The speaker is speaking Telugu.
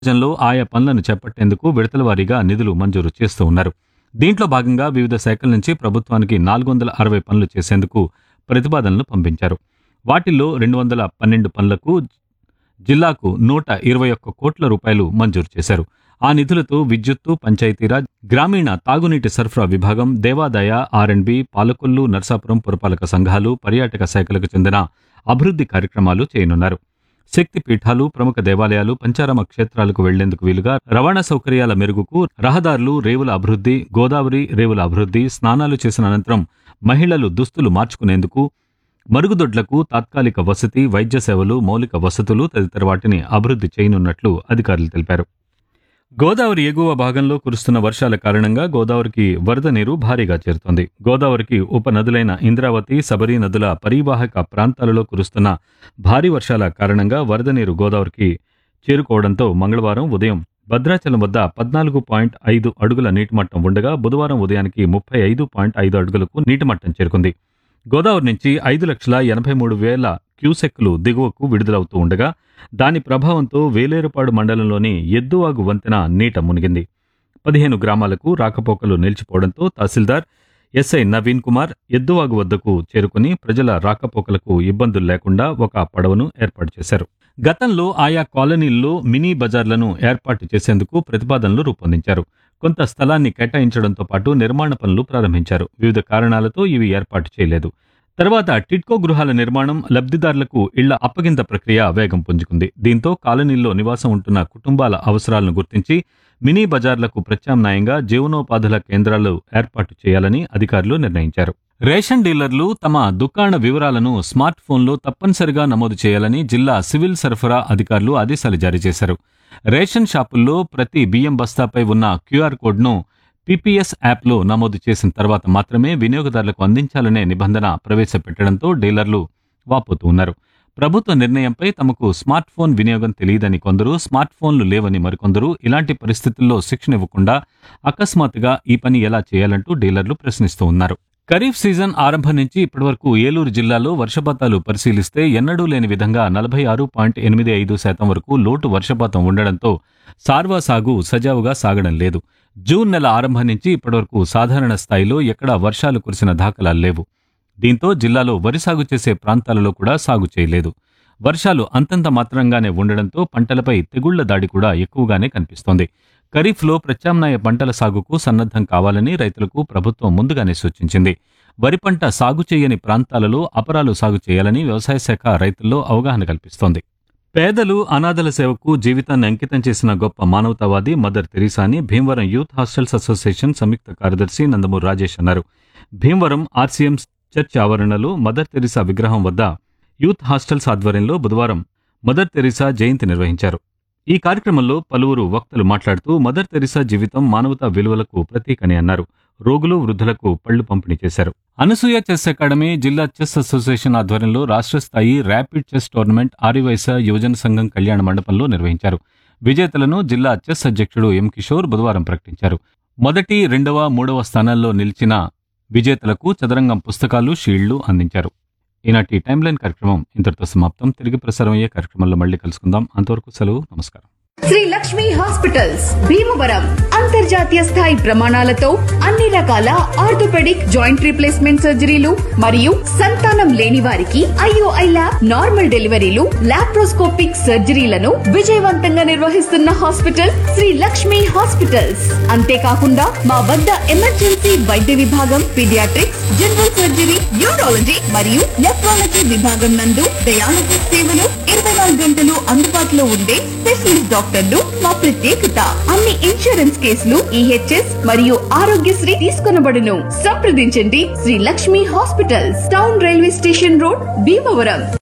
రాజ్యంలో ఆయా పనులను చేపట్టేందుకు విడతల వారీగా నిధులు మంజూరు చేస్తూ ఉన్నారు దీంట్లో భాగంగా వివిధ శాఖల నుంచి ప్రభుత్వానికి నాలుగు వందల అరవై పనులు చేసేందుకు ప్రతిపాదనలు పంపించారు వాటిల్లో రెండు వందల పన్నెండు పనులకు జిల్లాకు నూట ఇరవై ఒక్క కోట్ల రూపాయలు మంజూరు చేశారు ఆ నిధులతో విద్యుత్తు పంచాయతీరాజ్ గ్రామీణ తాగునీటి సరఫరా విభాగం దేవాదాయ ఆర్ఎండ్బి పాలకొల్లు నర్సాపురం పురపాలక సంఘాలు పర్యాటక శాఖలకు చెందిన అభివృద్ధి కార్యక్రమాలు చేయనున్నారు శక్తి పీఠాలు ప్రముఖ దేవాలయాలు పంచారామ క్షేత్రాలకు వెళ్లేందుకు వీలుగా రవాణా సౌకర్యాల మెరుగుకు రహదారులు రేవుల అభివృద్ధి గోదావరి రేవుల అభివృద్ధి స్నానాలు చేసిన అనంతరం మహిళలు దుస్తులు మార్చుకునేందుకు మరుగుదొడ్లకు తాత్కాలిక వసతి వైద్య సేవలు మౌలిక వసతులు తదితర వాటిని అభివృద్ధి చేయనున్నట్లు అధికారులు తెలిపారు గోదావరి ఎగువ భాగంలో కురుస్తున్న వర్షాల కారణంగా గోదావరికి వరద నీరు భారీగా చేరుతోంది గోదావరికి ఉపనదులైన ఇంద్రావతి సబరీ నదుల పరివాహక ప్రాంతాలలో కురుస్తున్న భారీ వర్షాల కారణంగా వరద నీరు గోదావరికి చేరుకోవడంతో మంగళవారం ఉదయం భద్రాచలం వద్ద పద్నాలుగు పాయింట్ ఐదు అడుగుల నీటిమట్టం ఉండగా బుధవారం ఉదయానికి ముప్పై ఐదు పాయింట్ ఐదు అడుగులకు నీటిమట్టం చేరుకుంది గోదావరి నుంచి ఐదు లక్షల ఎనభై మూడు వేల క్యూసెక్కులు దిగువకు విడుదలవుతూ ఉండగా దాని ప్రభావంతో వేలేరుపాడు మండలంలోని ఎద్దువాగు వంతెన నీట మునిగింది పదిహేను గ్రామాలకు రాకపోకలు నిలిచిపోవడంతో తహసీల్దార్ ఎస్ఐ నవీన్ కుమార్ ఎద్దువాగు వద్దకు చేరుకుని ప్రజల రాకపోకలకు ఇబ్బందులు లేకుండా ఒక పడవను ఏర్పాటు చేశారు గతంలో ఆయా కాలనీల్లో మినీ బజార్లను ఏర్పాటు చేసేందుకు ప్రతిపాదనలు రూపొందించారు కొంత స్థలాన్ని కేటాయించడంతో పాటు నిర్మాణ పనులు ప్రారంభించారు వివిధ కారణాలతో ఇవి ఏర్పాటు చేయలేదు తర్వాత టిట్కో గృహాల నిర్మాణం లబ్ధిదారులకు ఇళ్ల అప్పగింత ప్రక్రియ వేగం పుంజుకుంది దీంతో కాలనీల్లో నివాసం ఉంటున్న కుటుంబాల అవసరాలను గుర్తించి మినీ బజార్లకు ప్రత్యామ్నాయంగా జీవనోపాధుల కేంద్రాలు ఏర్పాటు చేయాలని అధికారులు నిర్ణయించారు రేషన్ డీలర్లు తమ దుకాణ వివరాలను స్మార్ట్ ఫోన్లో తప్పనిసరిగా నమోదు చేయాలని జిల్లా సివిల్ సరఫరా అధికారులు ఆదేశాలు జారీ చేశారు రేషన్ షాపుల్లో ప్రతి బియ్యం బస్తాపై ఉన్న క్యూఆర్ కోడ్ను పీపీఎస్ యాప్లో నమోదు చేసిన తర్వాత మాత్రమే వినియోగదారులకు అందించాలనే నిబంధన ప్రవేశపెట్టడంతో డీలర్లు వాపోతూ ఉన్నారు ప్రభుత్వ నిర్ణయంపై తమకు స్మార్ట్ ఫోన్ వినియోగం తెలియదని కొందరు స్మార్ట్ ఫోన్లు లేవని మరికొందరు ఇలాంటి పరిస్థితుల్లో శిక్షణ ఇవ్వకుండా అకస్మాత్తుగా ఈ పని ఎలా చేయాలంటూ డీలర్లు ప్రశ్నిస్తూ ఉన్నారు ఖరీఫ్ సీజన్ ఆరంభం నుంచి ఇప్పటివరకు ఏలూరు జిల్లాలో వర్షపాతాలు పరిశీలిస్తే ఎన్నడూ లేని విధంగా నలభై ఆరు పాయింట్ ఎనిమిది ఐదు శాతం వరకు లోటు వర్షపాతం ఉండడంతో సార్వా సాగు సజావుగా సాగడం లేదు జూన్ నెల ఆరంభం నుంచి ఇప్పటివరకు సాధారణ స్థాయిలో ఎక్కడా వర్షాలు కురిసిన దాఖలాలు లేవు దీంతో జిల్లాలో వరి సాగు చేసే ప్రాంతాలలో కూడా సాగు చేయలేదు వర్షాలు అంతంత మాత్రంగానే ఉండడంతో పంటలపై తెగుళ్ల దాడి కూడా ఎక్కువగానే కనిపిస్తోంది ఖరీఫ్లో ప్రత్యామ్నాయ పంటల సాగుకు సన్నద్ధం కావాలని రైతులకు ప్రభుత్వం ముందుగానే సూచించింది వరి పంట సాగు చేయని ప్రాంతాలలో అపరాలు సాగు చేయాలని వ్యవసాయ శాఖ రైతుల్లో అవగాహన కల్పిస్తోంది పేదలు అనాథల సేవకు జీవితాన్ని అంకితం చేసిన గొప్ప మానవతావాది మదర్ తెరీసా అని భీమవరం యూత్ హాస్టల్స్ అసోసియేషన్ సంయుక్త కార్యదర్శి నందమూరి రాజేష్ అన్నారు భీమవరం ఆర్సీఎం చర్చ్ ఆవరణలో మదర్ తెరీసా విగ్రహం వద్ద యూత్ హాస్టల్స్ ఆధ్వర్యంలో బుధవారం మదర్ తెరీసా జయంతి నిర్వహించారు ఈ కార్యక్రమంలో పలువురు వక్తలు మాట్లాడుతూ మదర్ తెరీసా జీవితం మానవతా విలువలకు ప్రతీకని అన్నారు రోగులు వృద్ధులకు పళ్లు పంపిణీ చేశారు అనసూయ చెస్ అకాడమీ జిల్లా చెస్ అసోసియేషన్ ఆధ్వర్యంలో రాష్ట్ర స్థాయి ర్యాపిడ్ చెస్ టోర్నమెంట్ ఆరివైస యువజన సంఘం కళ్యాణ మండపంలో నిర్వహించారు విజేతలను జిల్లా చెస్ అధ్యక్షుడు ఎం కిషోర్ బుధవారం ప్రకటించారు మొదటి రెండవ మూడవ స్థానాల్లో నిలిచిన విజేతలకు చదరంగం పుస్తకాలు షీళ్లు అందించారు ఈనాటి టైమ్ లైన్ కార్యక్రమం ఇంతటితో సమాప్తం తిరిగి ప్రసారం అయ్యే కార్యక్రమంలో మళ్ళీ కలుసుకుందాం అంతవరకు సెలవు నమస్కారం శ్రీ లక్ష్మి హాస్పిటల్స్ భీమవరం అంతర్జాతీయ స్థాయి ప్రమాణాలతో అన్ని రకాల ఆర్థోపెడిక్ జాయింట్ రీప్లేస్మెంట్ సర్జరీలు మరియు సంతానం లేని వారికి IOI lab normal deliveries laparoscopic సర్జరీలను విజయవంతంగా నిర్వహిస్తున్న హాస్పిటల్ శ్రీ లక్ష్మి హాస్పిటల్స్ అంతేకాకుండా మా వద్ద ఎమర్జెన్సీ వైద్య విభాగం పీడియాట్రిక్స్ జనరల్ సర్జరీ యూరాలజీ మరియు నెఫ్రాలజీ విభాగం నందు డయాలజీ సేవలు ఇరవై నాలుగు గంటలు అందుబాటులో ఉండే స్పెషలిస్ట్ డాక్టర్లు మా ప్రత్యేకత అన్ని ఇన్సూరెన్స్ కేసులు ఈహెచ్ఎస్ మరియు ఆరోగ్యశ్రీ తీసుకొనబడును సంప్రదించండి Sri Lakshmi hospitals town railway station road Bhimavaram